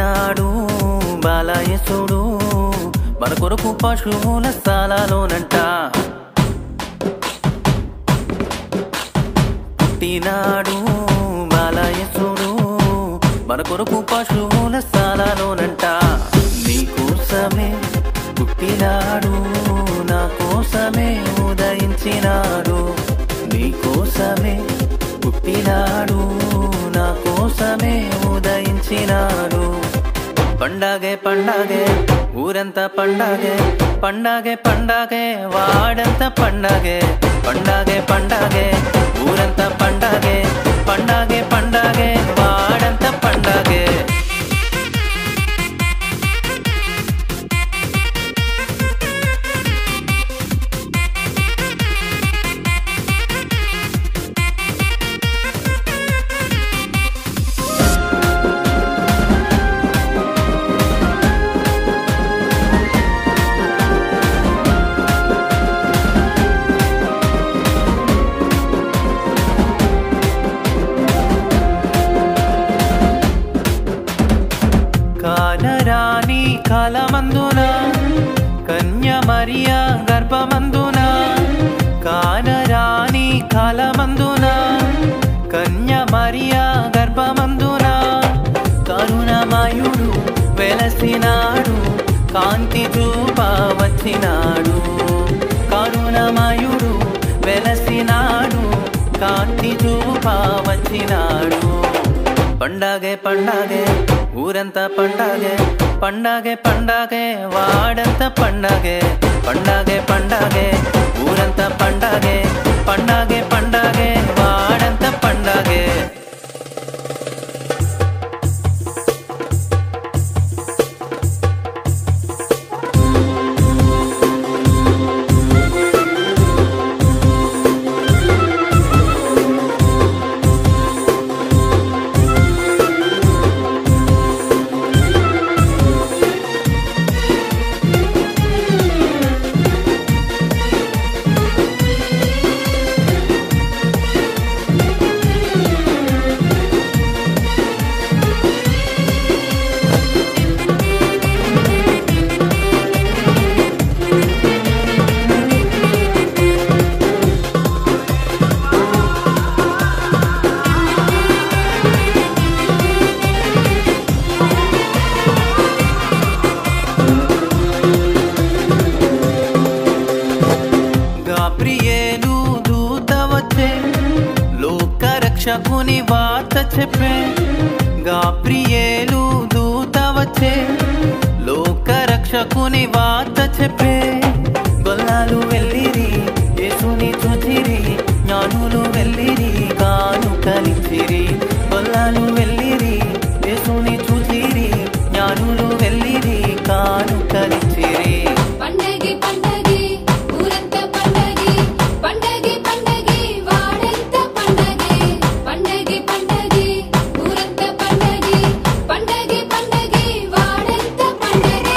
పుట్టినాడు బాలయసుడు మన కొరకు పశువుల స్థలాలోనంట పుట్టినాడు బాలయసుడు మన కొరకు పశువుల స్థలాలోనంట నీకోసమే పుట్టినాడు నా కోసమే ఉదయించినాడు నీకోసమే పుట్టినాడు నా కోసమే ఉదయించినాడు పండగే పండగే ఊరంతా పండగే పండగే పండగే వాడంతా పండగే పండగే పండగే ఊరంతా పండగే పండగే పండగే వాడంతా పండగే కానరాని కాలమందున కన్య మరియా గర్భమందున కానరాని కాలమందున కన్య మరియా గర్భమందున కరుణమయుడు వెలసినాడు కాంతి చూప వచ్చినాడు కరుణమయుడు వెలసినాడు కాంతి చూప వచ్చినాడు పండగే పండగే ఊరంతా పండగే పండగే పండగే వాడంతా పండగే పండగే పండగే ఊరంతా పండగే పండగే పండగే వాడంతా పండగే గాబ్రియేలు దూత వచ్చే లోక రక్షకుని వార్త చెప్పే గాబ్రియేలు దూత వచ్చే లోక రక్షకుని వార్త చెప్పే గొల్లాలు వెళ్ళిరి యేసుని చూచిరి జ్ఞానులు వెళ్ళిరి కాను కలిచిరి గొల్లాలు వెళ్ళిరి యేసుని చూచిరి జ్ఞానులు వెళ్ళిరి కాను కలిచిరి పండగే పండగే ఊరంతా పండగే పండగే పండగే వాడంతా పండగే పండగే పండగే ఊరంతా పండగే పండగే పండగే వాడంతా పండగే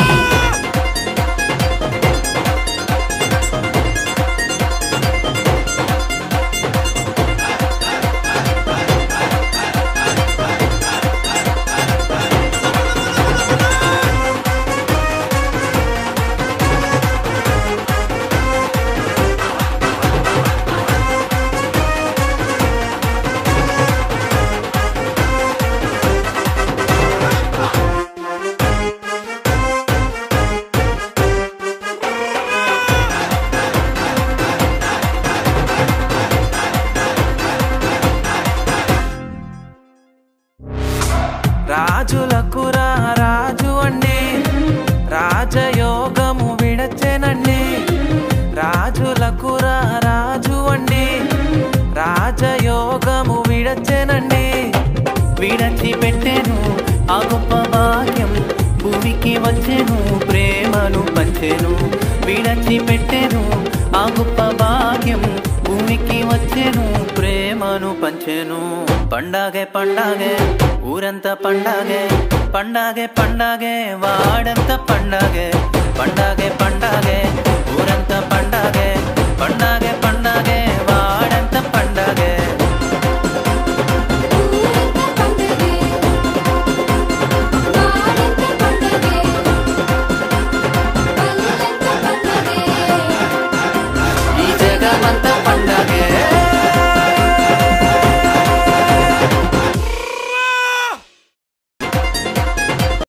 రాజులకు రా రాజు అండి రాజయోగము విడచెనండి రాజులకు రా రాజు అండి రాజయోగము విడచెనండి విడచి పెట్టెను ఆ గొప్ప భాగ్యం భూమికి వచ్చెను ప్రేమను పంచెను విడచి పెట్టెను ఆ గొప్ప భాగ్యం భూమికి వచ్చెను ప్రేమను పంచెను పండగే పండగే ఊరంతా పండగే పండగే పండగే వాడంతా పండగే పండగే